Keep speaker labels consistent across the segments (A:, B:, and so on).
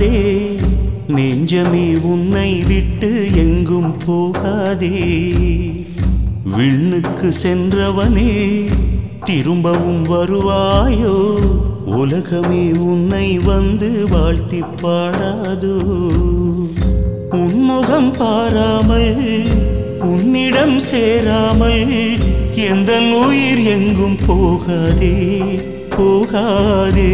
A: சென்றாதே நெஞ்சமே உன்னை விட்டு எங்கும் போகாதே விண்ணுக்கு சென்றவனே திரும்பவும் வருவாயோ உலகமே உன்னை வந்து வாழ்த்தி பாடாதோ உன்முகம் பாராமல் உன்னிடம் சேராமல் எந்த உயிர் எங்கும் போகாதே போகாதே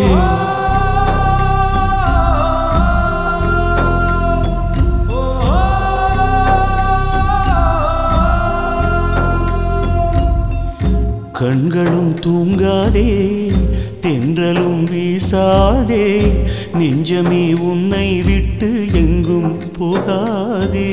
A: கண்களும் தூங்காதே தென்றலும் வீசாதே நெஞ்சமே உன்னை விட்டு எங்கும் போகாதே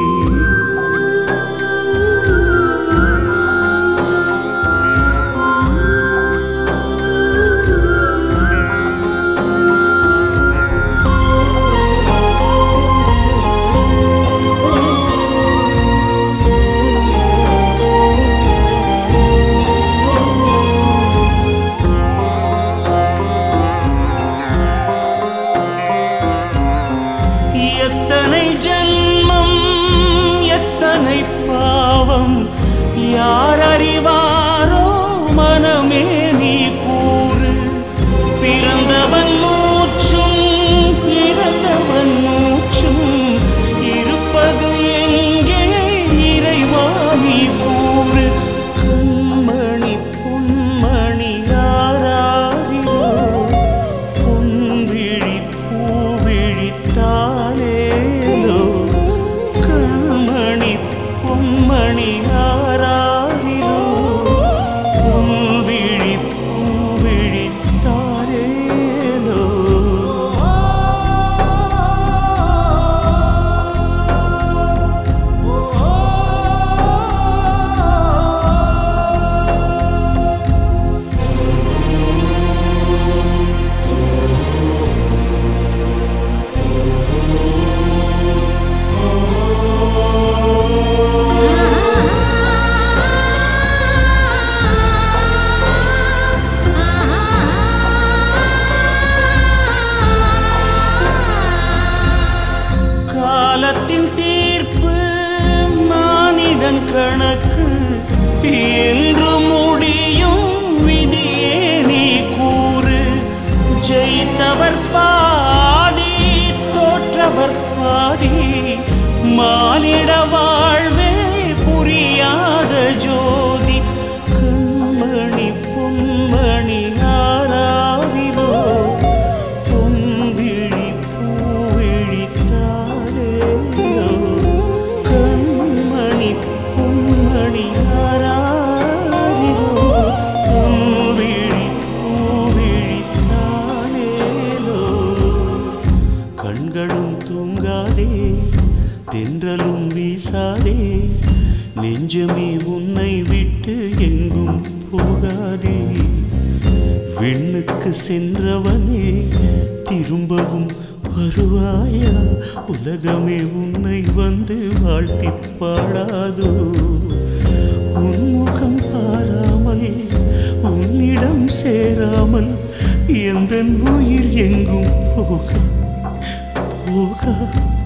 A: எத்தனை ஜென்மம் எத்தனை பாவம் யார் அறிவாரோ மனமே நீ கூறு பிறந்தவன் மூச்சும் இறந்தவன் மூச்சும் இருப்பது எங்கே இறைவா நீ கூறு கண்மணி பொன்மணி யாராரிரோ பொன்விழி பூவிழித்தாலேலோ கண்மணி பொன்மணி ஆராரிலோ பொன்விழி பூவிழித்தாலேலோ காலத்தின் தீர்ப்பு மானிடன் கணக்கு என்று முடியும் விதியே நீ கூறு ஜெயித்தவர் பாதி தோற்றவர் பாதி மானிட வாழ்வே புரியாத ஜோதி கண்மணி பொன்மணி ஆராவிரோ பொன்விழி பூவிழித்தாரேயோ கண்மணி பொன்மணி ஆராரிரோ பொன்விழி பூவிழித்தாரேலோ கண்களும் தூங்காதே தென்றலும் வீசாதே நெஞ்சமே உன்னை விட்டு எங்கும் போகாதே விண்ணுக்கு சென்றவனே திரும்பவும் வருவாயா உலகமே உன்னை வந்து வாழ்த்தி பாடாதோ உன்முகம் பாராமல் உன்னிடம் சேராமல் எந்த உயிர் எங்கும் போக போக